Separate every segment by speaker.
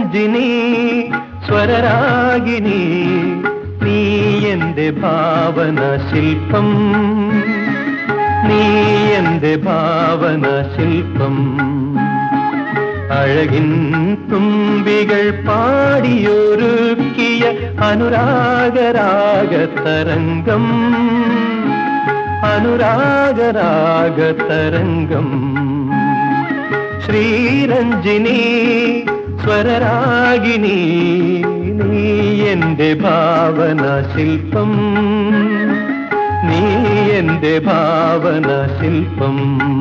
Speaker 1: ശ്രീരഞ്ജിനി സ്വരരാഗിനി നീ എന്റെ ഭാവന ശില്പം നീ എന്റെ ഭാവന ശില്പം അഴകിൻ തുമ്പികൾ പാടിയൊരുക്കിയ അനുരാഗരാഗ തരംഗം അനുരാഗരാഗ തരംഗം ശ്രീരഞ്ജിനി സ്വരരാഗിനി നീ എന്റെ ഭാവന ശില്പം നീ എന്റെ ഭാവന ശില്പം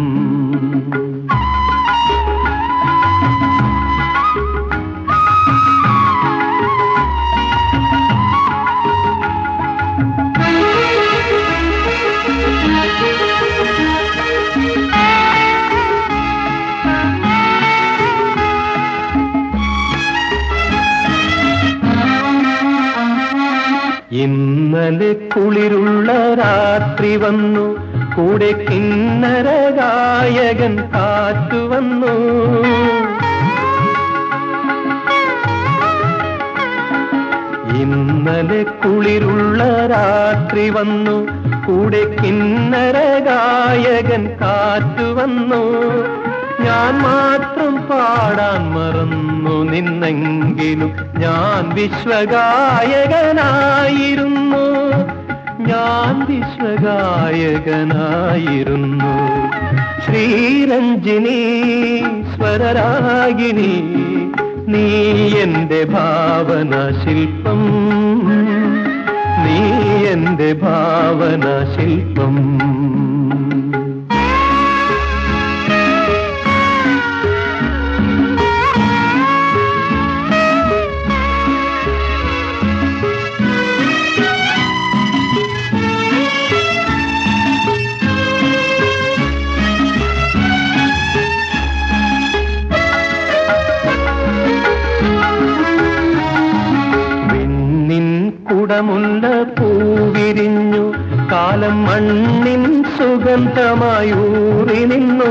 Speaker 1: ഇന്നലെ കുളിരുള്ള രാത്രി വന്നു കൂടെ കിന്നര ഗായകൻ കാറ്റു വന്നു ഇന്നലെ കുളിരുള്ള രാത്രി വന്നു കൂടെ കിന്നര ഗായകൻ കാറ്റു വന്നു ഞാൻ മാത്രം പാടാൻ മറന്നു നിന്നെങ്കിലും ഞാൻ വിശ്വഗായകനായിരുന്നു ഞാൻ വിശ്വഗായകനായിരുന്നു ശ്രീരഞ്ജിനി സ്വരരാഗിണി നീ എന്റെ ഭാവന ശില്പം നീ എന്റെ ഭാവന ശില്പം വിണ്ണിൻ കുടമുള്ള പൂവിരിഞ്ഞു കാലം മണ്ണിൻ സുഗന്ധമായൂറി നിന്നു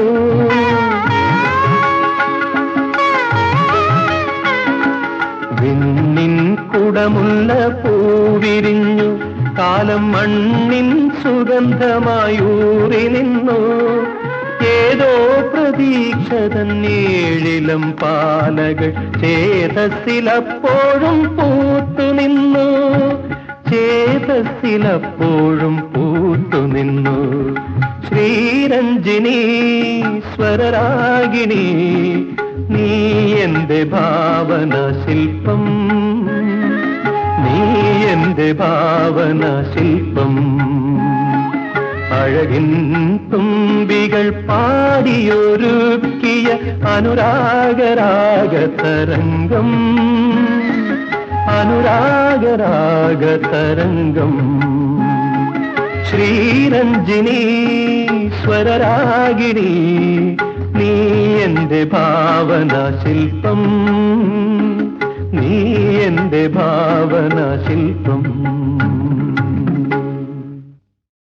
Speaker 1: വിണ്ണിൻ കുടമുള്ള പൂവിരിഞ്ഞു കാലം മണ്ണിൻ സുഗന്ധമായൂറി നിന്നു ഏതോ പ്രതീക്ഷതൻ ഏഴിലം പാലകൾ ചേതസ്സിലപ്പോഴും പൂത്തുനിന്നു ചേതസ്സിലപ്പോഴും പൂത്തുനിന്നു ശ്രീരഞ്ജിനി സ്വരരാഗിണി നീ എന്റെ ഭാവന ശില്പം നീ എന്റെ ഭാവന ശില്പം അഴകിൻ തുമ്പികൾ പാടിയൊരുക്കിയ അനുരാഗരാഗ തരംഗം അനുരാഗരാഗ തരംഗം ശ്രീരഞ്ജിനി സ്വരരാഗിണി നീ എന്റെ ഭാവന ശില്പം നീ എന്റെ ഭാവന ശില്പം